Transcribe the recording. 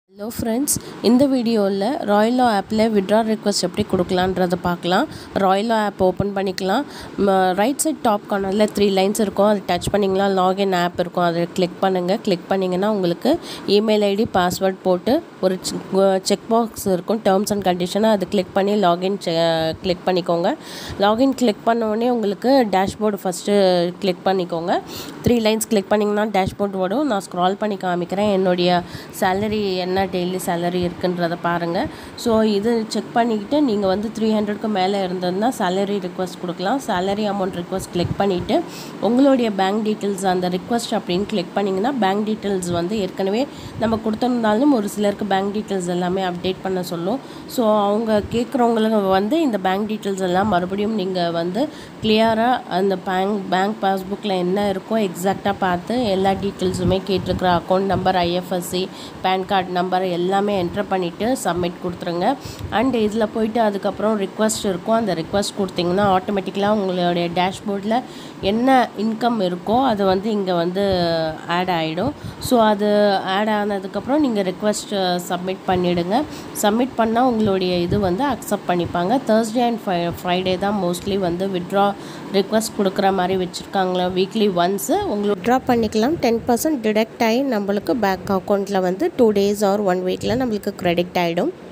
hello friends இந்த வீடியோவில் ராயலோ ஆப்பில் விட்ரா ரிக்வஸ்ட் எப்படி கொடுக்கலான்றத பார்க்கலாம் ராயலோ ஆப் ஓப்பன் பண்ணிக்கலாம் ரைட் சைட் டாப் கார்னரில் த்ரீ லைன்ஸ் இருக்கும் அது டச் பண்ணிங்கன்னா லாகின் ஆப் இருக்கும் அதை கிளிக் பண்ணுங்கள் கிளிக் பண்ணிங்கன்னா உங்களுக்கு இமெயில் ஐடி பாஸ்வேர்ட் போட்டு ஒரு செக் பாக்ஸ் இருக்கும் டேர்ம்ஸ் அண்ட் கண்டிஷனை அது கிளிக் பண்ணி லாகின் கிளிக் பண்ணிக்கோங்க லாகின் கிளிக் பண்ண உடனே உங்களுக்கு டேஷ்போர்டு ஃபஸ்ட்டு கிளிக் பண்ணிக்கோங்க த்ரீ லைன்ஸ் கிளிக் பண்ணிங்கன்னா டேஷ்போர்ட் வரும் நான் ஸ்க்ரால் பண்ணி காமிக்கிறேன் என்னுடைய சேலரி என்ன டெய்லி சேலரி இருக்குன்றத பாருங்கள் ஸோ இது செக் பண்ணிக்கிட்டு நீங்கள் வந்து த்ரீ ஹண்ட்ரட்க்கு மேலே இருந்ததுன்னா சேலரி ரிக்வஸ்ட் கொடுக்கலாம் சேலரி அமௌண்ட் ரிக்வஸ்ட் கிளிக் பண்ணிவிட்டு உங்களுடைய பேங்க் டீட்டெயில்ஸ் அந்த ரிக்வஸ்ட் அப்படின்னு கிளிக் பண்ணிங்கன்னா பேங்க் டீட்டெயில்ஸ் வந்து ஏற்கனவே நம்ம கொடுத்துருந்தாலும் ஒரு சிலருக்கு பேங்க் டீட்டெயில்ஸ் எல்லாமே அப்டேட் பண்ண சொல்லும் ஸோ அவங்க கேட்குறவங்களுக்கு வந்து இந்த பேங்க் டீட்டெயில்ஸ் எல்லாம் மறுபடியும் நீங்கள் வந்து கிளியராக அந்த பேங்க் பேங்க் பாஸ்புக்கில் என்ன இருக்கோ எக்ஸாக்டாக பார்த்து எல்லா டீட்டெயில்ஸுமே கேட்டிருக்கிற account number IFSC PAN card number எல்லாமே என்ட்ரு பண்ணிவிட்டு சப்மிட் கொடுத்துருங்க அண்ட் இதில் போயிட்டு அதுக்கப்புறம் ரிக்வஸ்ட் இருக்கும் அந்த ரிக்வஸ்ட் கொடுத்தீங்கன்னா ஆட்டோமேட்டிக்கலாக உங்களுடைய டேஷ்போர்டில் என்ன இன்கம் இருக்கோ அது வந்து இங்கே வந்து ஆட் ஆகிடும் ஸோ அது ஆட் ஆனதுக்கப்புறம் நீங்கள் ரிக்வஸ்ட் சப்மிட் பண்ணிவிடுங்க சப்மிட் பண்ணால் உங்களுடைய இது வந்து அக்செப்ட் பண்ணிப்பாங்க தேர்ஸ்டே அண்ட் ஃப்ரை ஃப்ரைடே தான் மோஸ்ட்லி வந்து விட்ரா ரிக்வஸ்ட் கொடுக்குற மாதிரி வச்சுருக்காங்களா வீக்லி ஒன்ஸு உங்களுக்கு விட்ரா பண்ணிக்கலாம் டென் பர்சன்ட் டிடெக்ட் ஆகி நம்மளுக்கு பேங்க் அக்கௌண்ட்டில் வந்து டூ டேஸ் ஆர் ஒன் வீக்கில் நம்மளுக்கு க்ரெடிட் ஆகிடும்